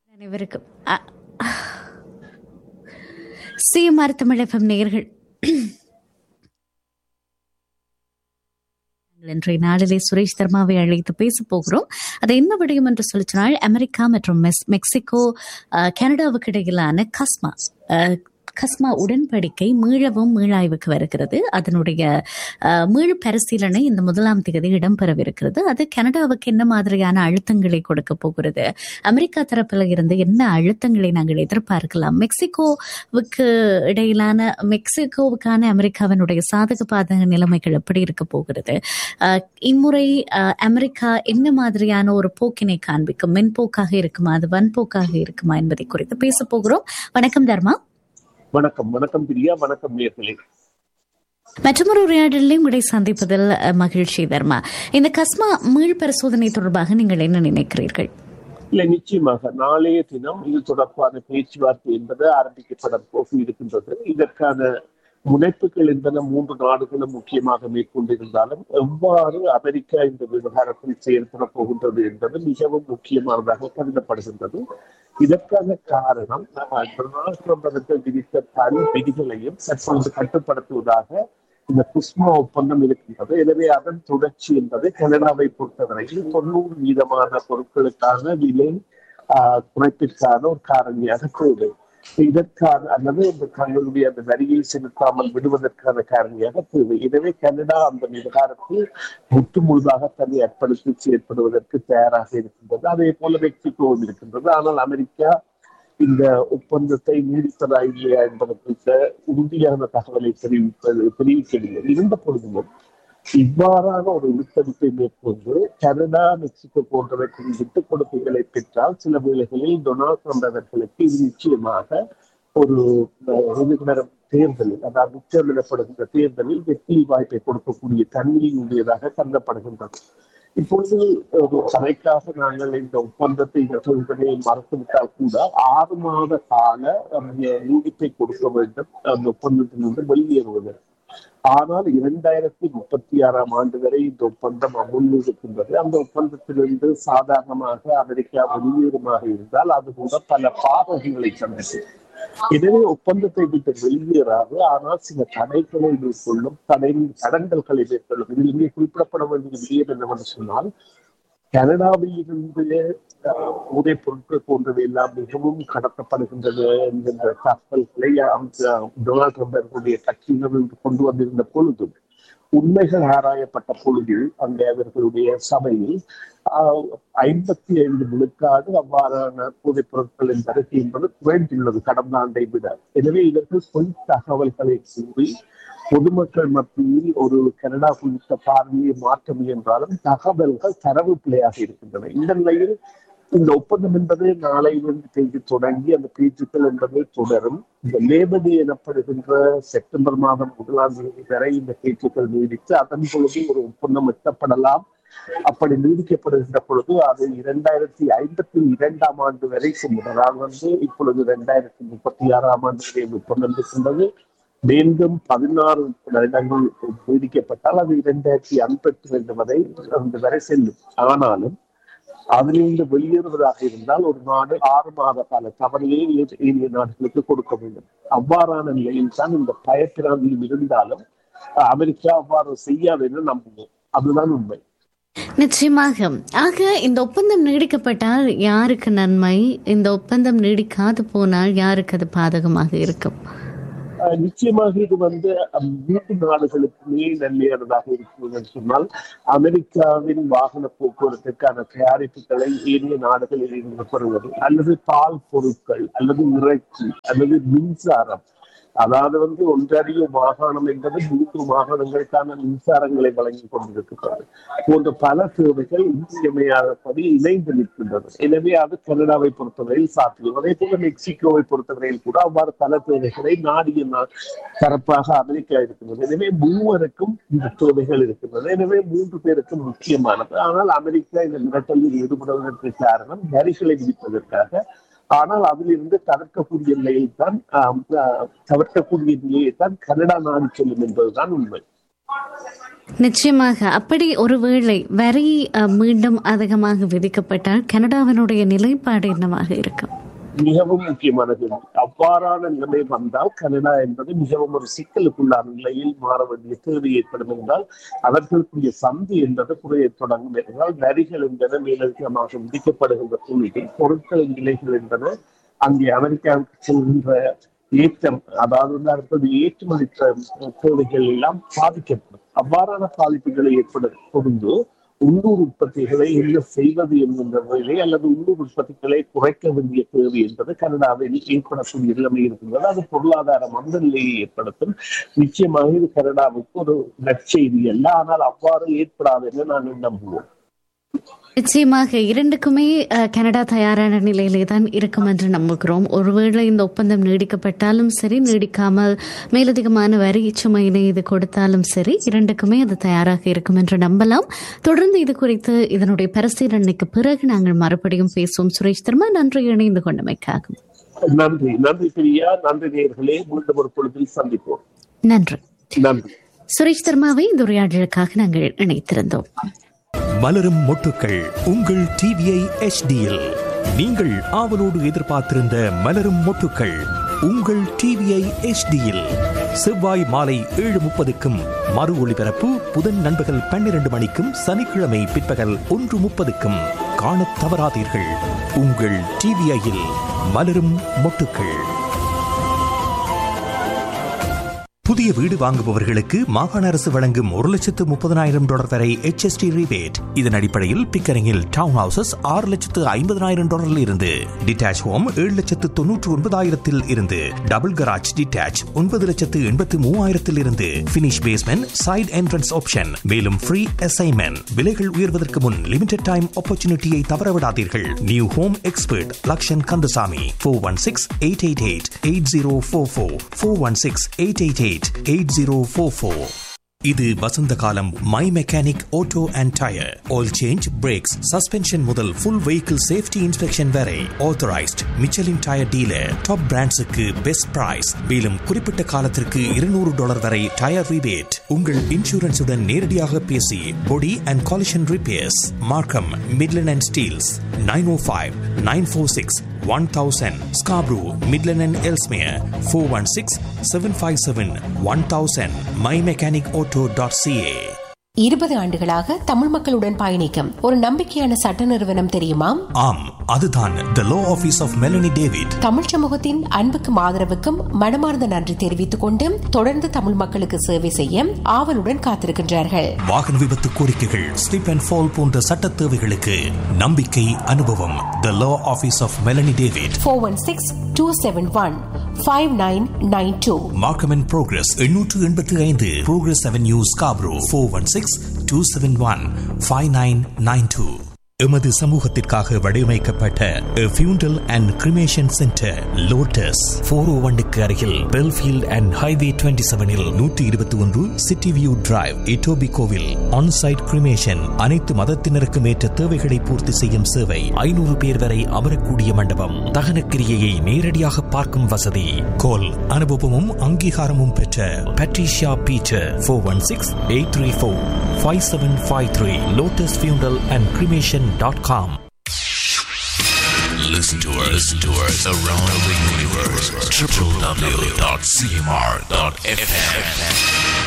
அனைவருக்கும் அ- சிஎம்ஆர் தமிழகம் நேர்கள் இன்றைய நாளிலே சுரேஷ் தர்மாவை அழைத்து பேச போகிறோம் அது என்ன விடயம் என்று சொல்லி சொன்னால் அமெரிக்கா மற்றும் மெஸ்- மெக்சிகோ அஹ், கனடாவுக்கு இடையிலான கஸ்மா அஹ், கஸ்மா உடன்படிக்கை மீளவும் மீளாய்வுக்கு வருகிறது அதனுடைய அஹ், மீள் பரிசீலனை இந்த முதலாம் தேதி இடம்பெறவிருக்கிறது அது கனடாவுக்கு என்ன மாதிரியான அழுத்தங்களை கொடுக்க போகிறது அமெரிக்கா தரப்பில் இருந்து என்ன அழுத்தங்களை நாங்கள் எதிர்பார்க்கலாம் மெக்சிகோவுக்கு இடையிலான மெக்சிகோவுக்கான அமெரிக்காவினுடைய சாதக பாதக நிலைமைகள் எப்படி இருக்க போகிறது அஹ், இம்முறை அஹ், அமெரிக்கா என்ன மாதிரியான ஒரு போக்கினை காண்பிக்கும் மென்போக்காக இருக்குமா அது வன்போக்காக இருக்குமா என்பதை குறித்து பேச போகிறோம் வணக்கம் தர்மா வணக்கம் வணக்கம் பிரியா வணக்கம் நேர்களே மற்றொரு உரையாடலில் உங்களை சந்திப்பதில் அஹ், மகிழ்ச்சி தர்மா இந்த கஸ்மா மீள் பரிசோதனை தொடர்பாக நீங்கள் என்ன நினைக்கிறீர்கள் இல்ல நிச்சயமாக நாளைய தினம் இது தொடர்பான பேச்சுவார்த்தை என்பது ஆரம்பிக்கப்பட போக இருக்கின்றது இதற்கான முனைப்புகள் என்பன மூன்று நாடுகளும் முக்கியமாக மேற்கொண்டிருந்தாலும் எவ்வாறு அமெரிக்கா இந்த விவகாரத்தில் செயல்பட போகின்றது என்பது மிகவும் முக்கியமானதாக கருதப்படுகின்றது இதற்கான காரணம் அஹ், டொனால்ட் ட்ரம்ப் அவர்கள் விதித்த தனி விதிகளையும் தற்பொழுது கட்டுப்படுத்துவதாக இந்த குஸ்மா ஒப்பந்தம் இருக்கின்றது எனவே அதன் தொடர்ச்சி என்பது கனடாவை பொறுத்தவரையில் தொண்ணூறு வீதமான பொருட்களுக்கான விலை ஆஹ், குறைப்பிற்கான ஒரு காரணியாக தேவை இதற்கான அல்லது இந்த தங்களுடைய அந்த வரியை செலுத்தாமல் விடுவதற்கான காரணியாக தேவை எனவே கனடா அந்த விவகாரத்தில் முற்று முழுதாக தன்னை அர்ப்பணித்து செயற்படுவதற்கு தயாராக இருக்கின்றது அதே போல மெக்சிகோவும் இருக்கின்றது ஆனால் அமெரிக்கா இந்த ஒப்பந்தத்தை நீடிப்பதா இல்லையா என்பது குறித்த உறுதியான தகவலை தெரிவிப்பது தெரிவிக்கவில்லை இருந்த பொழுதிலும் இவ்வாறான ஒரு இழுத்தடிப்பை மேற்கொண்டு கனடா மெக்சிகோ போன்றவற்றின் விட்டுக் கொடுப்புகளை பெற்றால் சில வேளைகளில் டொனால்ட் ட்ரம்ப் அவர்களுக்கு இது நிச்சயமாக ஒரு அஹ், எதிர்வரும் தேர்தலில் அதாவது உச்சம் எனப்படுகின்ற தேர்தலில் வெற்றி வாய்ப்பை கொடுக்கக்கூடிய தன்மையை உடையதாக கருதப்படுகின்றது இப்பொழுது ஒரு கதைக்காக நாங்கள் இந்த ஒப்பந்தத்தை சொல்வதை மறந்துவிட்டால் கூட ஆறு மாத கால அஹ், நீடிப்பை கொடுக்க வேண்டும் அந்த ஒப்பந்தத்திலிருந்து வெளியேறுவதற்கு ஆனால் இரண்டாயிரத்தி முப்பத்தி ஆறாம் ஆண்டு வரை இந்த ஒப்பந்தம் அமுல் இருக்கின்றது அந்த ஒப்பந்தத்திலிருந்து சாதாரணமாக அமெரிக்கா வெளியேறுமாக இருந்தால் அது கூட பல பாதகங்களை சந்திக்கும் எனவே ஒப்பந்தத்தை விட்டு வெளியேறாது ஆனால் சில தடைகளை மேற்கொள்ளும் தடை தடங்கல்களை மேற்கொள்ளும் இதில் இங்கே குறிப்பிடப்பட வேண்டிய விஷயம் என்னவென்று சொன்னால் கனடாவில் இருந்து அஹ், போதைப் பொருட்கள் போன்றவை எல்லாம் மிகவும் கடத்தப்படுகின்றது என்கின்ற தகவல்களை அந்த டொனால்ட் ட்ரம்ப் அவர்களுடைய கட்சியினர் கொண்டு வந்திருந்த பொழுதும் உண்மைகள் ஆராயப்பட்ட பொழுதில் அங்கே அவர்களுடைய சபையில் ஆஹ், ஐம்பத்தி ஐந்து விழுக்காடு அவ்வாறான போதைப் பொருட்களின் வருகை என்பது குறைந்துள்ளது கடந்த ஆண்டை விட எனவே இதற்கு பொய் தகவல்களை கூறி பொதுமக்கள் மத்தியில் ஒரு கனடா குறித்த பார்வையை மாற்ற முயன்றாலும் தகவல்கள் தரவு பிழையாக இருக்கின்றன இந்த நிலையில் இந்த ஒப்பந்தம் என்பது நாளையிலிருந்து பேச்சு தொடங்கி அந்த பேச்சுக்கள் என்பது தொடரும் இந்த லேபர் டே எனப்படுகின்ற செப்டம்பர் மாதம் முதலாம் தேதி வரை இந்த பேச்சுக்கள் நீடித்து அதன் பொழுது ஒரு ஒப்பந்தம் எட்டப்படலாம் அப்படி நீடிக்கப்படுகின்ற பொழுது அது இரண்டாயிரத்தி ஐம்பத்தி இரண்டாம் ஆண்டு வரைக்கும் அதாவது வந்து இப்பொழுது இரண்டாயிரத்தி முப்பத்தி ஆறாம் ஆண்டு வரை ஒப்பந்தம் இருக்கின்றது மீண்டும் பதினாறு வருடங்கள் நீடிக்கப்பட்டால் அது இரண்டாயிரத்தி ஐம்பத்தி ரெண்டு வரை அந்த வரை செல்லும் ஆனாலும் அதிலிருந்து வெளியேறுவதாக இருந்தால் ஒரு நாடு ஆறு மாத கால தவணையை ஏ- ஏனைய நாடுகளுக்கு கொடுக்க வேண்டும் அவ்வாறான நிலையில் தான் இந்த பயப்பிராந்தியில் இருந்தாலும் அஹ், அமெரிக்கா அவ்வாறு செய்யாது என்று நம்புவோம் அதுதான் உண்மை நிச்சயமாக ஆக இந்த ஒப்பந்தம் நீடிக்கப்பட்டால் யாருக்கு நன்மை இந்த ஒப்பந்தம் நீடிக்காது போனால் யாருக்கு அது பாதகமாக இருக்கும் அஹ், நிச்சயமாக இது வந்து அஹ், மூன்று நாடுகளுக்குமே நன்மையானதாக இருக்கும் என்று சொன்னால் அமெரிக்காவின் வாகன போக்குவரத்திற்கான தயாரிப்புகளை ஏனைய நாடுகளில் இருந்து பெறுவது அல்லது பால் பொருட்கள் அல்லது இறைச்சி அல்லது மின்சாரம் அதாவது வந்து ஒன்றறிய மாகாணம் என்பது மூன்று மாகாணங்களுக்கான மின்சாரங்களை வழங்கி கொண்டிருக்கிறது போன்ற பல தேவைகள் இன்றியமையாதபடி இணைந்து நிற்கின்றது எனவே அது கனடாவை பொறுத்தவரையில் சாத்தியம் அதே போல மெக்சிகோவை பொறுத்தவரையில் கூட அவ்வாறு பல தேவைகளை நாடிய நா- தரப்பாக அமெரிக்கா இருக்கின்றது எனவே மூவருக்கும் இந்த தேவைகள் இருக்கின்றது எனவே மூன்று பேருக்கும் முக்கியமானது ஆனால் அமெரிக்கா இந்த மிரட்டலில் ஈடுபடுவதற்கு காரணம் வரிகளை விதிப்பதற்காக ஆனால் அதிலிருந்து தவிர்க்கக்கூடிய நிலையில் தான் ஆம், ஆஹ், தவிர்க்கக்கூடிய நிலையை தான் கனடா நாடு செல்லும் என்பதுதான் உண்மை நிச்சயமாக அப்படி ஒருவேளை வரி அஹ், மீண்டும் அதிகமாக விதிக்கப்பட்டால் கனடாவினுடைய நிலைப்பாடு என்னவாக இருக்கும் மிகவும் முக்கியமான கேள்வி அவ்வாறான நிலைமை வந்தால் கனடா என்பது மிகவும் ஒரு சிக்கலுக்குள்ளான நிலையில் மாற வேண்டிய தேவை ஏற்படும் என்றால் அவர்களுக்குரிய சந்தி என்பது குறைய தொடங்கும் என்றால் வரிகள் என்பன மேலதிகமாக விதிக்கப்படுகின்ற சூழ்நிலையில் பொருட்களின் விலைகள் என்பன அங்கே அமெரிக்காவுக்கு செல்கின்ற ஏற்றம் அதாவது வந்து அடுத்தது ஏற்றுமதி தே- தேவைகள் எல்லாம் பாதிக்கப்படும் அவ்வாறான பாதிப்புகளை ஏற்பட பொருந்து உள்ளூர் உற்பத்திகளை என்ன செய்வது என்கின்ற நிலை அல்லது உள்ளூர் உற்பத்திகளை குறைக்க வேண்டிய தேவை என்பது கனடாவில் ஏற்படக்கூடிய நிலைமை இருக்கின்றது அது பொருளாதார மந்த நிலையை ஏற்படுத்தும் நிச்சயமாக இது கனடாவுக்கு ஒரு நற்செய்தி அல்ல ஆனால் அவ்வாறு ஏற்படாது என்று நான் நம்புவோம் நிச்சயமாக இரண்டுக்குமே அஹ், கனடா தயாரான நிலையிலே தான் இருக்கும் என்று நம்புகிறோம் ஒருவேளை இந்த ஒப்பந்தம் நீடிக்கப்பட்டாலும் சரி நீடிக்காமல் மேலதிகமான வரி சுமையினை இது கொடுத்தாலும் சரி இரண்டுக்குமே அது தயாராக இருக்கும் என்று நம்பலாம் தொடர்ந்து இது குறித்து இதனுடைய பரிசீலனைக்கு பிறகு நாங்கள் மறுபடியும் பேசுவோம் சுரேஷ் தர்மா நன்றி இணைந்து கொண்டமைக்காகும் நன்றி நன்றி பிரியா நன்றி நேயர்களே மீண்டும் ஒரு பொழுதில் சந்திப்போம் நன்றி நன்றி சுரேஷ் தர்மாவை இந்த உரையாடலுக்காக நாங்கள் இணைத்திருந்தோம் மலரும் மொட்டுக்கள் உங்கள் டிவிஐ எச்டியில் நீங்கள் ஆவலோடு எதிர்பார்த்திருந்த மலரும் மொட்டுக்கள் உங்கள் டிவிஐ எச்டியில் செவ்வாய் மாலை ஏழு முப்பதுக்கும் மறு ஒளிபரப்பு புதன் நண்பகல் பன்னிரண்டு மணிக்கும் சனிக்கிழமை பிற்பகல் ஒன்று முப்பதுக்கும் காணத் தவறாதீர்கள் உங்கள் டிவிஐயில் மலரும் மொட்டுக்கள் புதிய வீடு வாங்குபவர்களுக்கு மாகாண அரசு வழங்கும் ஒரு லட்சத்து முப்பதனாயிரம் டாலர் வரை HST rebate இதன் அடிப்படையில் பிக்கரிங்கில் டவுன் ஹவுசஸ் ஆறு லட்சத்து ஐம்பதனாயிரம் டாலரில் இருந்து டிட்டாச் ஹோம் ஏழு லட்சத்து தொன்னூற்று ஒன்பதாயிரத்தில் இருந்து டபுள் கராஜ் டிட்டாச் ஒன்பது லட்சத்து எண்பத்து மூவாயிரத்தில் இருந்து finish basement side entrance option மேலும் ஃப்ரீ அசைன்மெண்ட் விலைகள் உயர்வதற்கு முன் லிமிடெட் டைம் ஆப்பர்ச்சுனிட்டியை தவறவிடாதீர்கள் new home expert Lakshan Kandasamy four one six eight eight eight eight zero four four four one six eight eight eight eight zero four four இது வசந்த காலம் my mechanic auto and tyre oil change brakes suspension முதல் full vehicle safety inspection வரை authorised Michelin tyre dealer top பிராண்ட்ஸுக்கு best price மேலும் குறிப்பிட்ட காலத்திற்கு இருநூறு டாலர் வரை டயர் ரிபேட் உங்கள் இன்சூரன்ஸுடன் நேரடியாக பேசி body and collision repairs Markham Midland and Steeles nine o five nine four six one thousand Scarborough Midland and Ellesmere four one six seven five seven one thousand my mechanic auto dot C A இருபது ஆண்டுகளாக தமிழ் மக்களுடன் பயணிக்கும் ஒரு நம்பிக்கையான சட்ட நிறுவனம் தெரியுமா ஆம் அதுதான் the law office of Melanie David Tamil சமூகத்தின் அன்புக்கும் ஆதரவுக்கும் மனமார்ந்த நன்றி தெரிவித்துக் கொண்டு தொடர்ந்து தமிழ் மக்களுக்கு சேவை செய்ய ஆவலுடன் காத்திருக்கின்றார்கள் வாகன விபத்து கோரிக்கைகள் ஸ்லிப் அண்ட் ஃபால் போன்ற சட்ட தேவைகளுக்கு நம்பிக்கை அனுபவம் the law office of Melanie David four one six two seven one five nine nine two Markham and Progress எண்ணூற்று எண்பத்தி ஐந்து Progress avenue Scarborough four one six two seven one five nine nine two எமது சமூகத்திற்காக வடிவமைக்கப்பட்ட funeral and cremation centre Lotus four o ஒன்னுக்கு அருகில் Belfield and highway twenty செவனில் நூற்றி இருபத்தி ஒன்று சிட்டி வியூ டிரைவ் இட்டோபி கோவில் ஆன்சைட் கிரிமேஷன் அனைத்து மதத்தினருக்கும் ஏற்ற தேவைகளை பூர்த்தி செய்யும் சேவை ஐநூறு பேர் வரை அமரக்கூடிய மண்டபம் தகன கிரியையை நேரடியாக பார்க்கும் வசதி கோல் அனுபவமும் அங்கீகாரமும் பெற்ற Patricia Peter four one six eight three four five seven five three Lotus funeral and cremation dot com Listen to us, listen to us around the universe. www.cmr.fm.